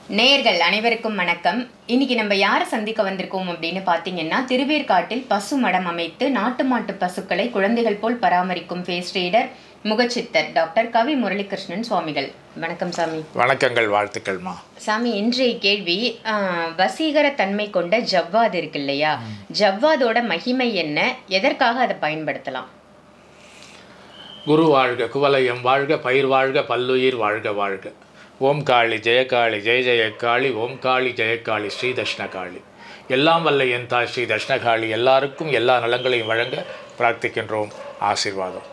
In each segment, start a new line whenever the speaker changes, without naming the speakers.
நேயர்கள் அனைவருக்கும் வணக்கம் இன்னைக்கு நம்ம யாரை சந்திக்க வந்திருக்கோம் அப்படின்னு பார்த்தீங்கன்னா திருவேற்காட்டில் பசு மடம் அமைத்து நாட்டு மாட்டு பசுக்களை குழந்தைகள் போல் பராமரிக்கும் ஃபேஸ் ரீடர் முகச்சித்தர் டாக்டர் கவி முரளிகிருஷ்ணன் சுவாமிகள் வணக்கம் சாமி
வணக்கங்கள் வாழ்த்துக்கள்மா
சாமி இன்றைய கேள்வி ஆஹ், வசீகர தன்மை கொண்ட ஜவ்வாது இருக்கு இல்லையா ஜவ்வாதோட மகிமை என்ன எதற்காக அதை பயன்படுத்தலாம்
குரு வாழ்க குவலயம் வாழ்க பயிர் வாழ்க பல்லுயிர் வாழ்க வாழ்க ஓம் காளி ஜெயகாளி ஜெய ஜெயகாளி ஓம் காளி ஜெயகாளி ஸ்ரீ தட்சிணகாளி எல்லாம் வல்ல என் தாய் ஸ்ரீ தட்சிணகாளி எல்லாருக்கும் எல்லா நலங்களையும் வழங்க பிரார்த்திக்கின்றோம் ஆசீர்வாதம்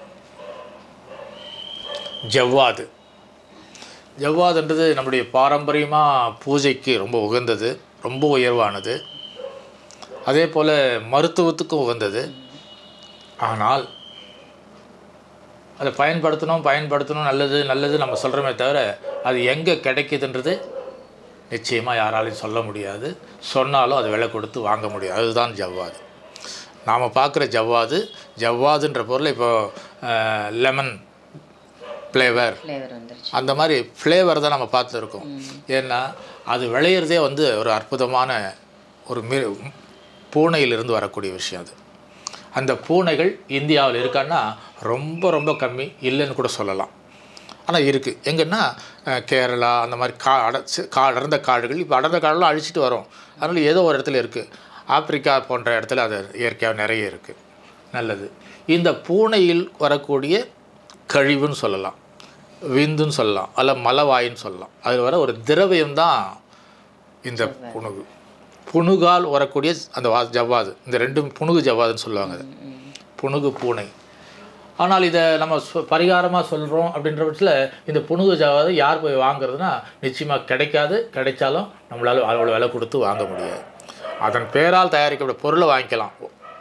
ஜவ்வாது ஜவ்வாதுன்றது நம்முடைய பாரம்பரியமாக பூஜைக்கு ரொம்ப உகந்தது ரொம்ப உயர்வானது அதே போல் மருத்துவத்துக்கும் உகந்தது ஆனால் அதை பயன்படுத்தணும் பயன்படுத்தணும் நல்லது நல்லது நம்ம சொல்கிறோமே தவிர அது எங்கே கிடைக்குதுன்றது நிச்சயமாக யாராலையும் சொல்ல முடியாது சொன்னாலும் அது விலை கொடுத்து வாங்க முடியாது அதுதான் ஜவ்வாது நாம் பார்க்குற ஜவ்வாது ஜவ்வாதுன்ற பொருள் இப்போ லெமன் ஃப்ளேவர்
ஃப்ளேவர் வந்துருச்சு
அந்த மாதிரி ஃப்ளேவர் தான் நம்ம பார்த்துருக்கோம் ஏன்னா அது விளையிறதே வந்து ஒரு அற்புதமான ஒரு மி பூனையிலிருந்து வரக்கூடிய விஷயம் அது அந்த பூனைகள் இந்தியாவில் இருக்கான்னா ரொம்ப ரொம்ப கம்மி இல்லைன்னு கூட சொல்லலாம் ஆனால் இருக்குது எங்கன்னா அஹ், கேரளா அந்த மாதிரி கா அட சி- கா அடர்ந்த காடுகள் இப்போ அடர்ந்த காடெல்லாம் அழிச்சிட்டு வரோம் அதனால் ஏதோ ஒரு இடத்துல இருக்குது ஆப்பிரிக்கா போன்ற இடத்துல அது இயற்கையாக நிறைய இருக்குது நல்லது இந்த பூனையில் வரக்கூடிய கழிவுன்னு சொல்லலாம் விந்துன்னு சொல்லலாம் அல்ல மலவாயின்னு சொல்லலாம் அதில் வர ஒரு திரவியம் தான் இந்த புணுகு புணுகால் வரக்கூடிய அந்த வா ஜவ்வாது இந்த ரெண்டும் புணுகு ஜவ்வாதுன்னு சொல்லுவாங்க அது புணுகு பூனை ஆனால் இதை நம்ம சொ- பரிகாரமாக சொல்கிறோம் அப்படின்ற பட்சத்தில் இந்த புணுகு ஜவ்வாது யார் போய் வாங்குறதுனா நிச்சயமாக கிடைக்காது கிடைச்சாலும் நம்மளால் அவ்வளோ விலை கொடுத்து வாங்க முடியாது அதன் பேரால் தயாரிக்கப்பட்ட பொருளை வாங்கிக்கலாம்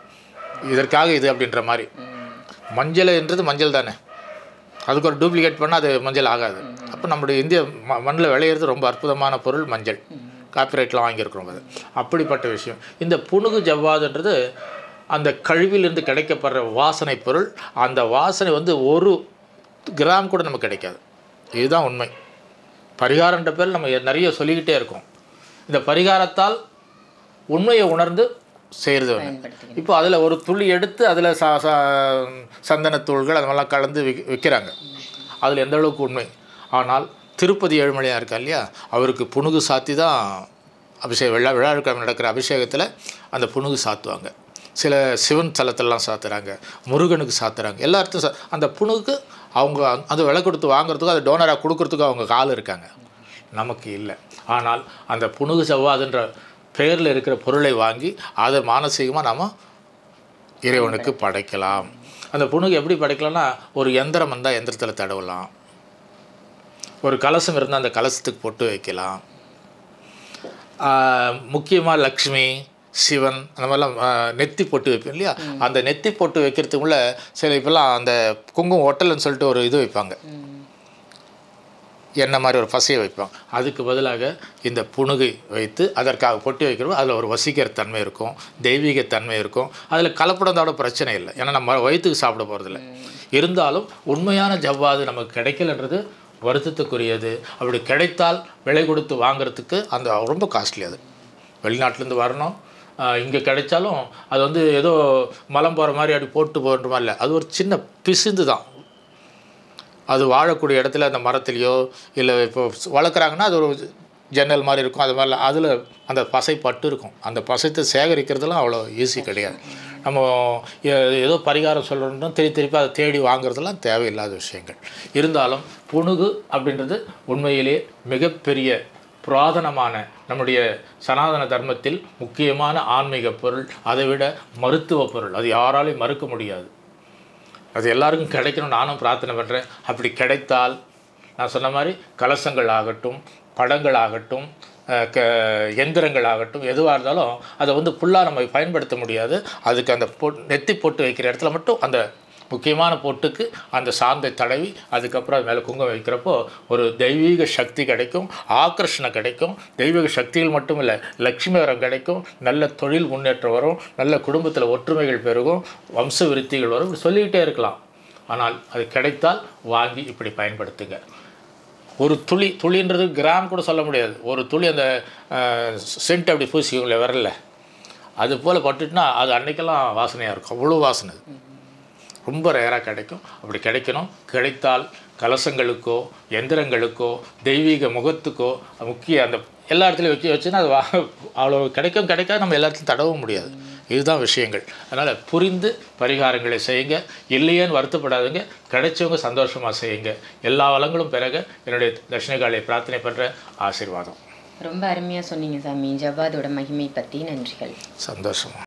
இதற்காக இது அப்படின்ற மாதிரி மஞ்சள்ன்றது மஞ்சள் தானே அதுக்கு ஒரு டூப்ளிகேட் பண்ணால் அது மஞ்சள் ஆகாது அப்போ நம்முடைய இந்திய ம மண்ணில் விளையிறது ரொம்ப அற்புதமான பொருள் மஞ்சள் காப்பிரைட்லாம் வாங்கியிருக்கிறோம் அது அப்படிப்பட்ட விஷயம் இந்த புணுகு ஜவ்வாதுன்றது அந்த கழிவிலிருந்து கிடைக்கப்படுற வாசனை பொருள் அந்த வாசனை வந்து ஒரு கிராம் கூட நமக்கு கிடைக்காது இதுதான் உண்மை பரிகாரன்ற பேர் நம்ம நிறைய சொல்லிக்கிட்டே இருக்கோம் இந்த பரிகாரத்தால் உண்மையை உணர்ந்து செய்கிறது ஒன்று
பயன்படுத்துகிறேன்
இப்போ அதில் ஒரு துளி எடுத்து அதில் ச ச சந்தனத்தூள்கள் அது மாதிரிலாம் கலந்து விக் விற்கிறாங்க அதில் எந்த அளவுக்கு உண்மை ஆனால் திருப்பதி ஏழுமலையாக இருக்கா இல்லையா அவருக்கு புணுகு சாத்தி தான் அபிஷேகம் விழா விழாக்கிழமை நடக்கிற அபிஷேகத்தில் அந்த புணுகு சாத்துவாங்க சில சிவன் தலத்திலலாம் சாத்துறாங்க முருகனுக்கு சாத்துறாங்க எல்லா இடத்துலையும் சா அந்த புணுகுக்கு அவங்க அந்த- அது விலை கொடுத்து வாங்குறதுக்கும் அது டோனராக கொடுக்கறதுக்கும் அவங்க கால் இருக்காங்க நமக்கு இல்லை ஆனால் அந்த புணுகு செவ்வாதுன்ற பெயரில் இருக்கிற பொருளை வாங்கி அதை மானசீகமாக நாம் இறைவனுக்கு படைக்கலாம் அந்த புணுகு எப்படி படைக்கலாம்னா ஒரு எந்திரம் வந்தால் எந்திரத்தில் தடவலாம் ஒரு கலசம் இருந்தால் அந்த கலசத்துக்கு பொட்டு வைக்கலாம் முக்கியமாக லக்ஷ்மி சிவன் அந்த மாதிரிலாம் ஆஹ், நெத்தி பொட்டு வைப்போம் இல்லையா அந்த நெத்தி பொட்டு வைக்கிறதுக்குள்ள சில இப்போல்லாம் அந்த குங்குமம் ஒட்டல்னு சொல்லிட்டு ஒரு இது வைப்பாங்க எண்ணெய் மாதிரி ஒரு பசையை வைப்பாங்க அதுக்கு பதிலாக இந்த புணுகை வைத்து அதற்காக பொட்டி வைக்கிறோம் அதில் ஒரு வசீகர தன்மை இருக்கும் தெய்வீக தன்மை இருக்கும் அதில் கலப்படத்தோட பிரச்சனை இல்லை ஏன்னா நம்ம வயிற்றுக்கு சாப்பிட போகிறதில்ல இருந்தாலும் உண்மையான ஜவ்வாது நமக்கு கிடைக்கலன்றது வருத்தத்துக்குரியது அப்படி கிடைத்தால் விலை கொடுத்து வாங்குறதுக்கு அந்த ரொம்ப காஸ்ட்லி அது வெளிநாட்டிலேருந்து வரணும் இங்கே கிடைச்சாலும் அது வந்து ஏதோ மலம் போகிற மாதிரி அப்படி போட்டு போகிற மாதிரி இல்லை அது ஒரு சின்ன பிசுந்து தான் அது வாழக்கூடிய இடத்துல அந்த மரத்துலேயோ இல்லை இப்போ வளர்க்குறாங்கன்னா அது ஒரு ஜன்னல் மாதிரி இருக்கும் அது மாதிரிலாம் அதில் அந்த பசை பட்டு இருக்கும் அந்த பசைத்தை சேகரிக்கிறதுலாம் அவ்வளோ ஈஸி கிடையாது நம்ம எ- ஏதோ பரிகாரம் சொல்கிறோம் திருப்பி திருப்பி அதை தேடி வாங்குறதெல்லாம் தேவையில்லாத விஷயங்கள் இருந்தாலும் புணுகு அப்படின்றது உண்மையிலே மிகப்பெரிய புராதனமான நம்முடைய சனாதன தர்மத்தில் முக்கியமான ஆன்மீக பொருள் அதை விட மருத்துவ பொருள் அது யாராலையும் மறுக்க முடியாது அது எல்லாருக்கும் கிடைக்கணும் நானும் பிரார்த்தனை பண்ணுறேன் அப்படி கிடைத்தால் நான் சொன்ன மாதிரி கலசங்கள் ஆகட்டும் படங்கள் ஆகட்டும் அஹ், க எந்திரங்கள் ஆகட்டும் எதுவாக இருந்தாலும் அதை வந்து ஃபுல்லாக நம்ம பயன்படுத்த முடியாது அதுக்கு அந்த பொ நெத்தி பொட்டு வைக்கிற இடத்துல மட்டும் அந்த முக்கியமான பொட்டுக்கு அந்த சாந்தை தடவி அதுக்கப்புறம் அது மேலே குங்குமம் வைக்கிறப்போ ஒரு தெய்வீக சக்தி கிடைக்கும் ஆக்கர்ஷணம் கிடைக்கும் தெய்வீக சக்திகள் மட்டும் இல்லை லட்சுமி வரம் கிடைக்கும் நல்ல தொழில் முன்னேற்றம் வரும் நல்ல குடும்பத்தில் ஒற்றுமைகள் பெருகும் வம்ச விருத்திகள் வரும் இப்படி சொல்லிக்கிட்டே இருக்கலாம் ஆனால் அது கிடைத்தால் வாங்கி இப்படி பயன்படுத்துங்க ஒரு துளி துளின்றது கிராம் கூட சொல்ல முடியாது ஒரு துளி அந்த சென்ட் அப்படி பூசிக்கோங்களே விரல்ல அது போல் பட்டுட்டுனா அது அன்னைக்கெல்லாம் வாசனையாக இருக்கும் அவ்வளோ வாசனை அது. ரொம்ப ரேராக கிடைக்கும் அப்படி கிடைக்கணும் கிடைத்தால் கலசங்களுக்கோ எந்திரங்களுக்கோ தெய்வீக முகத்துக்கோ முக்கிய அந்த எல்லா இடத்துலையும் வைக்க வச்சுன்னா அது வா அவ்வளோ கிடைக்கும் கிடைக்காது நம்ம எல்லா இடத்துலையும் தடவும் முடியாது இதுதான் விஷயங்கள் அதனால் புரிந்து பரிகாரங்களை செய்யுங்க இல்லையேன்னு வருத்தப்படாதுங்க கிடைச்சவங்க சந்தோஷமாக செய்யுங்க எல்லா வளங்களும் பிறகு என்னுடைய தட்சிணகாலியை பிரார்த்தனை பண்ணுற ஆசீர்வாதம்
ரொம்ப அருமையாக சொன்னீங்க சாமி ஜவ்வாதோட மகிமை பற்றி நன்றிகள்
சந்தோஷம்